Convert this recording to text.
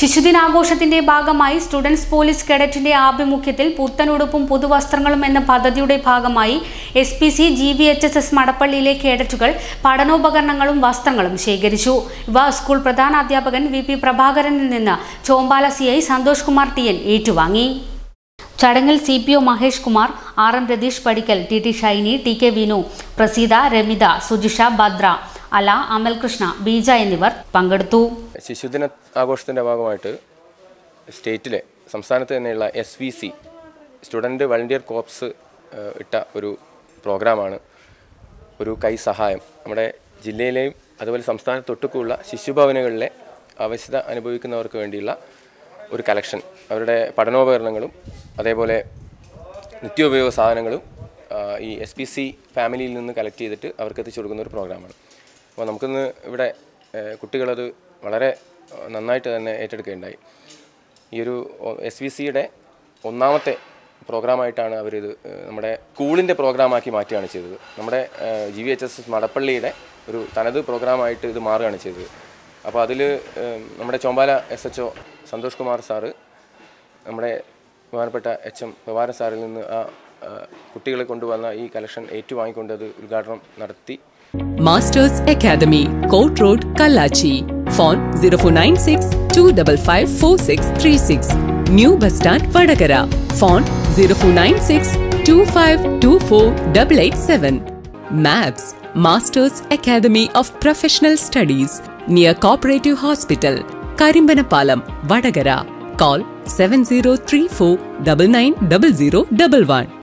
ശിശുദിനാഘോഷത്തിന്റെ ഭാഗമായി students police കേഡറ്റിന്റെ ആഭിമുഖ്യത്തിൽ പുത്തനുടുപ്പും പുതുവസ്ത്രങ്ങളും എന്ന പദ്ധതിയുടെ ഭാഗമായി S P C G V H S S മടപ്പള്ളിയിലെ കേഡറ്റുകൾ പഠനോപകരണങ്ങളും വസ്ത്രങ്ങളും ശേഖരിച്ചു ഇവ സ്കൂൾ പ്രധാനാധ്യാപകൻ വി പി പ്രഭാകരനിൽ നിന്ന് Chombala C I Santhosh Kumar T N ഏറ്റുവാങ്ങി ചടങ്ങിൽ C P O Mahesh Kumar R M Ratheesh Padikkal T T Shiny T K Vinu Praseetha Ramitha Sujisha Bhadra Ala Amalkrishna ബീജ എന്നിവർ പങ്കെടുത്തു ശിശുദിന ആഘോഷത്തിൻ്റെ ഭാഗമായിട്ട് സ്റ്റേറ്റിലെ സംസ്ഥാനത്ത് തന്നെയുള്ള S V C student volunteer corps ഏഹ്, ഇട്ട ഒരു പ്രോഗ്രാമാണ് ഒരു കൈ സഹായം നമ്മുടെ ജില്ലയിലെയും അതുപോലെ സംസ്ഥാനത്തൊട്ടുക്കുള്ള ശിശുഭവനുകളിലെ ആവശ്യത അനുഭവിക്കുന്നവർക്ക് വേണ്ടിയുള്ള ഒരു കലക്ഷൻ അവരുടെ പഠനോപകരണങ്ങളും അതേപോലെ നിത്യോപയോഗ സാധനങ്ങളും ആ, ഈ എസ് പി സി ഫാമിലിയിൽ നിന്ന് കളക്ട് ചെയ്തിട്ട് അവർക്ക് എത്തിച്ചു കൊടുക്കുന്ന ഒരു പ്രോഗ്രാമാണ് അപ്പോൾ നമുക്കിന്ന് ഇവിടെ ഏഹ്, കുട്ടികളത് വളരെ ആ, നന്നായിട്ട് തന്നെ ഏറ്റെടുക്കുകയുണ്ടായി ഈ ഒരു എസ് വി സിയുടെ ഒന്നാമത്തെ പ്രോഗ്രാമായിട്ടാണ് അവരിത് ഏഹ്, നമ്മുടെ സ്കൂളിൻ്റെ പ്രോഗ്രാമാക്കി മാറ്റുകയാണ് ചെയ്തത് നമ്മുടെ G V H S S മടപ്പള്ളിയുടെ ഒരു തനത് പ്രോഗ്രാമായിട്ട് ഇത് മാറുകയാണ് ചെയ്തത് അപ്പോൾ അതിൽ നമ്മുടെ Chombala S H O Santhosh Kumar sir നമ്മുടെ ബഹുമാനപ്പെട്ട എച്ച് എം പ്രഭാരൻ സാറിൽ നിന്ന് ആ ആ, കുട്ടികളെ കൊണ്ടുവന്ന ഈ കലക്ഷൻ ഏറ്റുവാങ്ങിക്കൊണ്ട് അത് ഉദ്ഘാടനം നടത്തി Masters Academy, Court Road, Kalachi. Phone 0496 255 4636. New Bus Stand, Vadagara. Phone 0496 2524 887. MAPS, Masters Academy of Professional Studies, near Cooperative Hospital, Karimbanapalam, Vadagara. Call 7034 990011.